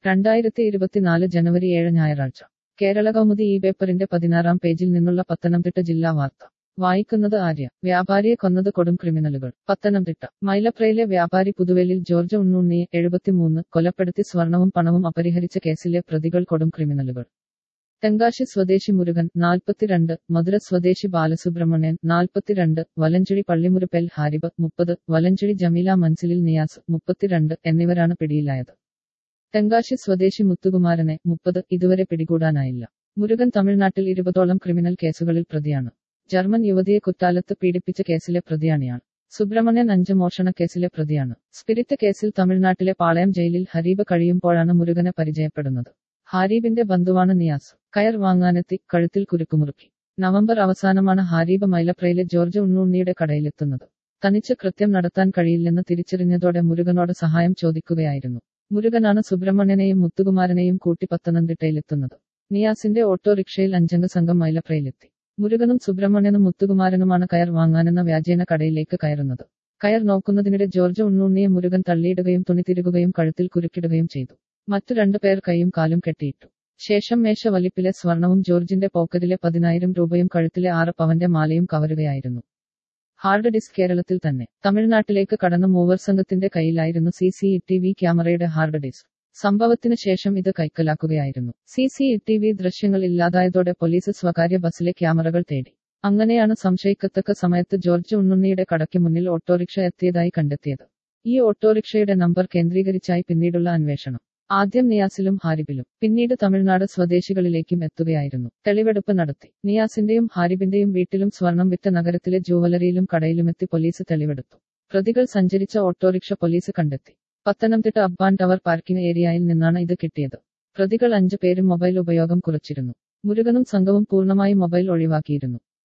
രണ്ടായിരത്തി ഇരുപത്തിനാല് ജനുവരി ഏഴ് ഞായറാഴ്ച കേരള കൗമുദി ഈ പേപ്പറിന്റെ പതിനാറാം പേജിൽ നിന്നുള്ള പത്തനംതിട്ട ജില്ലാ വാർത്ത വായിക്കുന്നത് ആര്യ വ്യാപാരിയെ കൊന്നത് കൊടും ക്രിമിനലുകൾ പത്തനംതിട്ട മൈലപ്രയിലെ വ്യാപാരി പുതുവേലിൽ ജോർജ് ഉണ്ണുണ്ണിയെ എഴുപത്തിമൂന്ന് കൊലപ്പെടുത്തി സ്വർണവും പണവും അപഹരിച്ച കേസിലെ പ്രതികൾ കൊടും ക്രിമിനലുകൾ തെങ്കാശി സ്വദേശി മുരുകൻ നാൽപ്പത്തിരണ്ട് മധുര സ്വദേശി ബാലസുബ്രഹ്മണ്യൻ നാൽപ്പത്തിരണ്ട് വലഞ്ചുഴി പള്ളിമുരുപ്പൽ ഹാരിബ് മുപ്പത് വലഞ്ചുഴി ജമീല മൻസിലിൽ നിയാസ് മുപ്പത്തിരണ്ട് എന്നിവരാണ് പിടിയിലായത് തെങ്കാശി സ്വദേശി മുത്തുകുമാരനെ മുപ്പത് ഇതുവരെ പിടികൂടാനായില്ല മുരുകൻ തമിഴ്നാട്ടിൽ ഇരുപതോളം ക്രിമിനൽ കേസുകളിൽ പ്രതിയാണ് ജർമ്മൻ യുവതിയെ കുറ്റാലത്ത് പീഡിപ്പിച്ച കേസിലെ പ്രതിയാണിയാൾ സുബ്രഹ്മണ്യൻ അഞ്ച് മോഷണ കേസിലെ പ്രതിയാണ് സ്പിരിറ്റ് കേസിൽ തമിഴ്നാട്ടിലെ പാളയം ജയിലിൽ ഹരീബ് കഴിയുമ്പോഴാണ് മുരുകനെ പരിചയപ്പെടുന്നത് ഹാരീബിന്റെ ബന്ധുവാണ് നിയാസ് കയർ വാങ്ങാനെത്തി കഴുത്തിൽ കുരുക്കുമുറുക്കി നവംബർ അവസാനമാണ് ഹാരീബ് മൈലപ്രയിലെ ജോർജ് ഉണ്ണുണ്ണിയുടെ കടയിലെത്തുന്നത് തനിച്ച് കൃത്യം നടത്താൻ കഴിയില്ലെന്ന് തിരിച്ചറിഞ്ഞതോടെ മുരുകനോട് സഹായം ചോദിക്കുകയായിരുന്നു മുരുകനാണ് സുബ്രഹ്മണ്യനെയും മുത്തുകുമാരനെയും കൂട്ടി പത്തനംതിട്ടയിലെത്തുന്നത് നിയാസിന്റെ ഓട്ടോറിക്ഷയിൽ അഞ്ചംഗ സംഘം മൈലപ്രയിലെത്തി മുരുകനും സുബ്രഹ്മണ്യനും മുത്തുകുമാരനുമാണ് കയർ വാങ്ങാനെന്ന വ്യാജേന കടയിലേക്ക് കയറുന്നത് കയർ നോക്കുന്നതിനിടെ ജോർജ് ഉണ്ണുണ്ണിയെ മുരുകൻ തള്ളിയിടുകയും തുണി തിരുകുകയും കഴുത്തിൽ കുരുക്കിടുകയും ചെയ്തു മറ്റു രണ്ടു പേർ കൈയും കാലും കെട്ടിയിട്ടു ശേഷം മേശ വലിപ്പിലെ സ്വർണവും ജോർജിന്റെ പോക്കറ്റിലെ പതിനായിരം രൂപയും കഴുത്തിലെ ആറ് പവന്റെ മാലയും കവരുകയായിരുന്നു ഹാർഡ് ഡിസ്ക് കേരളത്തിൽ തന്നെ തമിഴ്നാട്ടിലേക്ക് കടന്ന മൂവർ സംഘത്തിന്റെ കയ്യിലായിരുന്നു സി സി ടി വി ക്യാമറയുടെ ഹാർഡ് ഡിസ്ക് സംഭവത്തിന് ശേഷം ഇത് കൈക്കലാക്കുകയായിരുന്നു സി സി ടി വി ദൃശ്യങ്ങൾ ഇല്ലാതായതോടെ പോലീസ് സ്വകാര്യ ബസ്സിലെ ക്യാമറകൾ തേടി അങ്ങനെയാണ് സംശയിക്കത്തക്ക സമയത്ത് ജോർജ് ഉണ്ണുണ്ണിയുടെ കടയ്ക്ക് മുന്നിൽ ഓട്ടോറിക്ഷ എത്തിയതായി കണ്ടെത്തിയത് ഈ ഓട്ടോറിക്ഷയുടെ നമ്പർ കേന്ദ്രീകരിച്ചായി പിന്നീടുള്ള അന്വേഷണം ആദ്യം നിയാസിലും ഹാരിബിലും പിന്നീട് തമിഴ്നാട് സ്വദേശികളിലേക്കും എത്തുകയായിരുന്നു തെളിവെടുപ്പ് നടത്തി നിയാസിന്റെയും ഹാരിബിന്റെയും വീട്ടിലും സ്വർണം വിറ്റ നഗരത്തിലെ ജൂവലറിയിലും കടയിലുമെത്തി പോലീസ് തെളിവെടുത്തു പ്രതികൾ സഞ്ചരിച്ച ഓട്ടോറിക്ഷ പോലീസ് കണ്ടെത്തി പത്തനംതിട്ട അബ്ബാൻ ടവർ പാർക്കിംഗ് ഏരിയയിൽ നിന്നാണ് ഇത് കിട്ടിയത് പ്രതികൾ അഞ്ചു പേരും മൊബൈൽ ഉപയോഗം കുറച്ചിരുന്നു മുരുകനും സംഘവും പൂർണ്ണമായി മൊബൈൽ ഒഴിവാക്കിയിരുന്നു